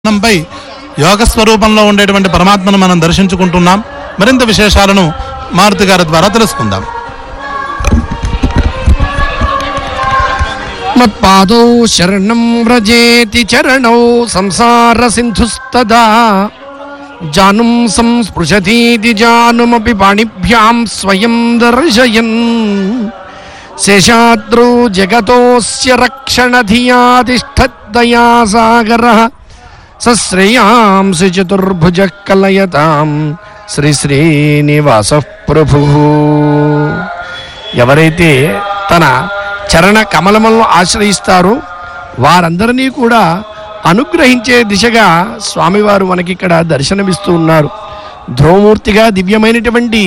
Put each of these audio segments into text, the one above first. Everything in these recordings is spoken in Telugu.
పై యోగ స్వరూపంలో ఉండేటువంటి పరమాత్మను మనం దర్శించుకుంటున్నాం మరింత విశేషాలను మారుతి గారి ద్వారా తెలుసుకుందాం మత్పాదౌ శరణం వ్రజేతి చరణౌ సంసార సింధుస్తదా జానుం సంస్పృశతీతి జానుమపి పాణిభ్యాం స్వయం దర్శయన్ శేషాద్రౌ జగతోస్య రక్షణధియాతిష్టద్దయా సాగర సశ్రేయాంసి చతుర్భుజ కలయతాం శ్రీ శ్రీనివాస ప్రభు ఎవరైతే తన చరణ కమలములను ఆశ్రయిస్తారో వారందరినీ కూడా అనుగ్రహించే దిశగా స్వామివారు మనకి ఇక్కడ దర్శనమిస్తూ ఉన్నారు ధ్రువమూర్తిగా దివ్యమైనటువంటి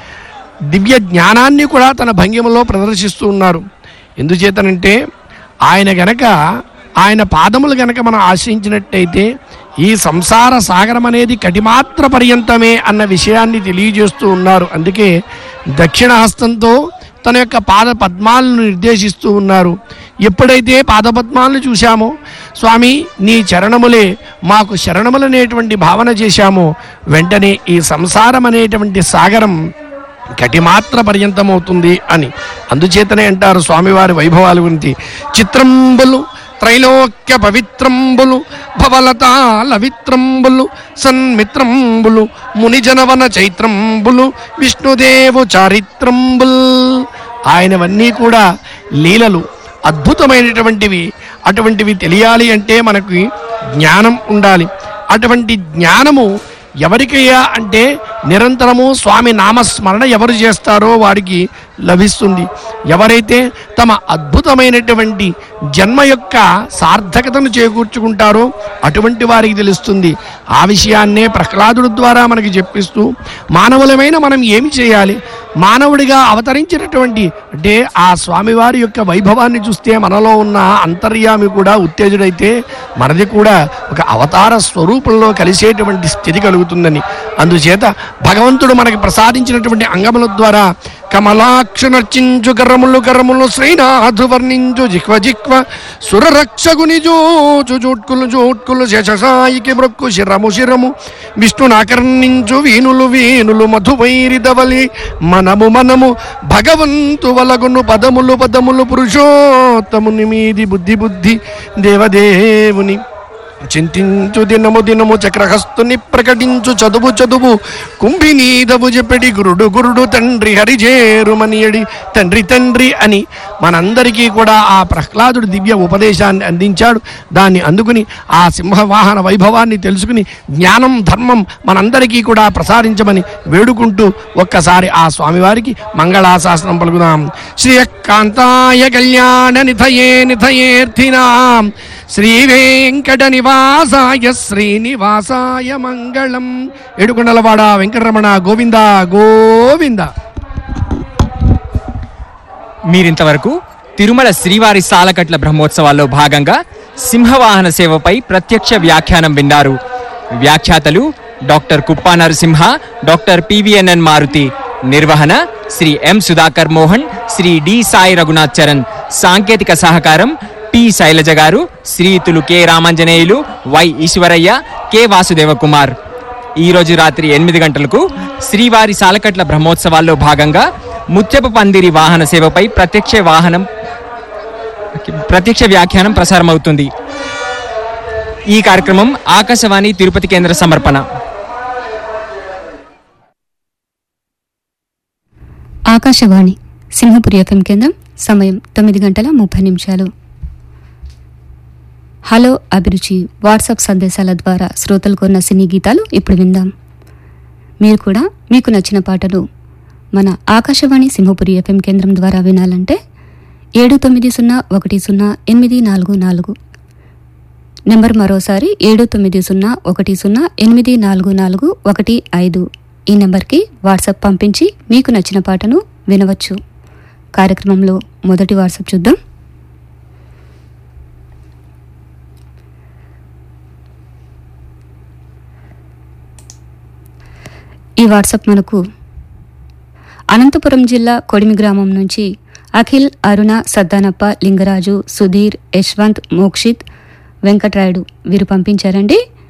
దివ్య జ్ఞానాన్ని కూడా తన భంగిమలో ప్రదర్శిస్తూ ఉన్నారు ఎందుచేతనంటే ఆయన గనక ఆయన పాదములు గనక మనం ఆశ్రయించినట్టయితే ఈ సంసార సాగరం అనేది కటిమాత్ర పర్యంతమే అన్న విషయాన్ని తెలియజేస్తూ ఉన్నారు అందుకే దక్షిణ హస్తంతో తన యొక్క పాద పద్మాలను నిర్దేశిస్తూ ఉన్నారు ఎప్పుడైతే పాదపద్మాలను చూశామో స్వామి నీ చరణములే మాకు శరణములనేటువంటి భావన చేశామో వెంటనే ఈ సంసారం అనేటువంటి సాగరం కటిమాత్ర పర్యంతమవుతుంది అని అందుచేతనే అంటారు స్వామివారి వైభవాల గురించి చిత్రంబులు త్రైలోక్య పవిత్రంబులు భవలతాల విత్రంబులు సన్మిత్రంబులు మునిజనవన చైత్రంబులు విష్ణుదేవు చారిత్రంబుల్ ఆయనవన్నీ కూడా లీలలు అద్భుతమైనటువంటివి అటువంటివి తెలియాలి అంటే మనకి జ్ఞానం ఉండాలి అటువంటి జ్ఞానము ఎవరికయ్యా అంటే నిరంతరము స్వామి నామస్మరణ ఎవరు చేస్తారో వారికి లభిస్తుంది ఎవరైతే తమ అద్భుతమైనటువంటి జన్మ యొక్క సార్థకతను చేకూర్చుకుంటారో అటువంటి వారికి తెలుస్తుంది ఆ విషయాన్నే ప్రహ్లాదుడు ద్వారా మనకి చెప్పిస్తూ మానవులమైన మనం ఏమి చేయాలి మానవుడిగా అవతరించినటువంటి అంటే ఆ స్వామివారి యొక్క వైభవాన్ని చూస్తే మనలో ఉన్న అంతర్యామి కూడా ఉత్తేజుడైతే మనది కూడా ఒక అవతార స్వరూపంలో కలిసేటువంటి స్థితి కలుగుతుందని అందుచేత భగవంతుడు మనకి ప్రసాదించినటువంటి అంగముల ద్వారా కమలాక్ష నర్చించు కర్రములు కర్రములు శ్రీనాథు వర్ణించు జిహ్వ జిహ్వ సురరక్షగుని జోచు జోట్కులు జోట్కులు శేషసాయికి మృక్కు శిరము శిరము విష్ణునాకర్ణించు వీణులు వీణులు మధువైరిదవలి మనము మనము భగవంతు వలగును పదములు పదములు పురుషోత్తముని మీది బుద్ధి బుద్ధి దేవదేవుని చింతించు దినము దినము చక్రహస్తుని ప్రకటించు చదువు చదువు కుంభినీదవు చెప్పడి గురుడు గురుడు తండ్రి హరిజేరుమనియడి తండ్రి తండ్రి అని మనందరికీ కూడా ఆ ప్రహ్లాదుడు దివ్య ఉపదేశాన్ని అందించాడు దాన్ని అందుకుని ఆ సింహవాహన వైభవాన్ని తెలుసుకుని జ్ఞానం ధర్మం మనందరికీ కూడా ప్రసాదించమని వేడుకుంటూ ఒక్కసారి ఆ స్వామివారికి మంగళాశాసనం పలుకుదాం శ్రీయకాంతాయ కళ్యాణ నిధయే నిధయేర్థినాం శ్రీ వెంకట నివాసాయ శ్రీనివాసాయ మంగళం ఏడుకొండలవాడ వెంకటరమణ గోవింద గోవింద మీరింతవరకు తిరుమల శ్రీవారి సాలకట్ల బ్రహ్మోత్సవాల్లో భాగంగా సింహవాహన సేవపై ప్రత్యక్ష వ్యాఖ్యానం విన్నారు వ్యాఖ్యాతలు doctor Kuppa Narasimha doctor P V N N Maruthi నిర్వహణ శ్రీ ఎం సుధాకర్ మోహన్ శ్రీ డి సాయి రఘునాథ్ చరణ్ సాంకేతిక సహకారం పి శైలజ గారు శ్రీతులు K Ramanjaneyulu Y Eswaraiah K Vasudeva Kumar ఈ రోజు రాత్రి ఎనిమిది గంటలకు శ్రీవారి సాలకట్ల బ్రహ్మోత్సవాల్లో భాగంగా ముత్యపు పందిరి వాహన సేవపై ప్రత్యక్ష వాహనం ప్రత్యక్ష వ్యాఖ్యానం ప్రసారమవుతుంది ఈ కార్యక్రమం ఆకాశవాణి తిరుపతి కేంద్ర సమర్పణ ఆకాశవాణి సింహపురి ఎఫ్ఎం కేంద్రం సమయం తొమ్మిది గంటల ముప్పై నిమిషాలు హలో అభిరుచి వాట్సాప్ సందేశాల ద్వారా శ్రోతలు కొన్న సినీ గీతాలు ఇప్పుడు విందాం మీరు కూడా మీకు నచ్చిన పాటలు మన ఆకాశవాణి సింహపురి ఎఫ్ఎం కేంద్రం ద్వారా వినాలంటే ఏడు తొమ్మిది సున్నా ఒకటి సున్నా ఎనిమిది నాలుగు నాలుగు నెంబర్ మరోసారి ఏడు తొమ్మిది సున్నా ఒకటి సున్నా ఎనిమిది నాలుగు నాలుగు ఒకటి ఐదు ఈ నెంబర్కి వాట్సాప్ పంపించి మీకు నచ్చిన పాటను వినవచ్చు కార్యక్రమంలో మొదటి వాట్సాప్ చూద్దాం ఈ వాట్సాప్ మనకు అనంతపురం జిల్లా కొడిమి గ్రామం నుంచి అఖిల్ అరుణ సద్దానప్ప లింగరాజు సుధీర్ యశ్వంత్ మోక్షిత్ వెంకట్రాయుడు వీరు పంపించారండి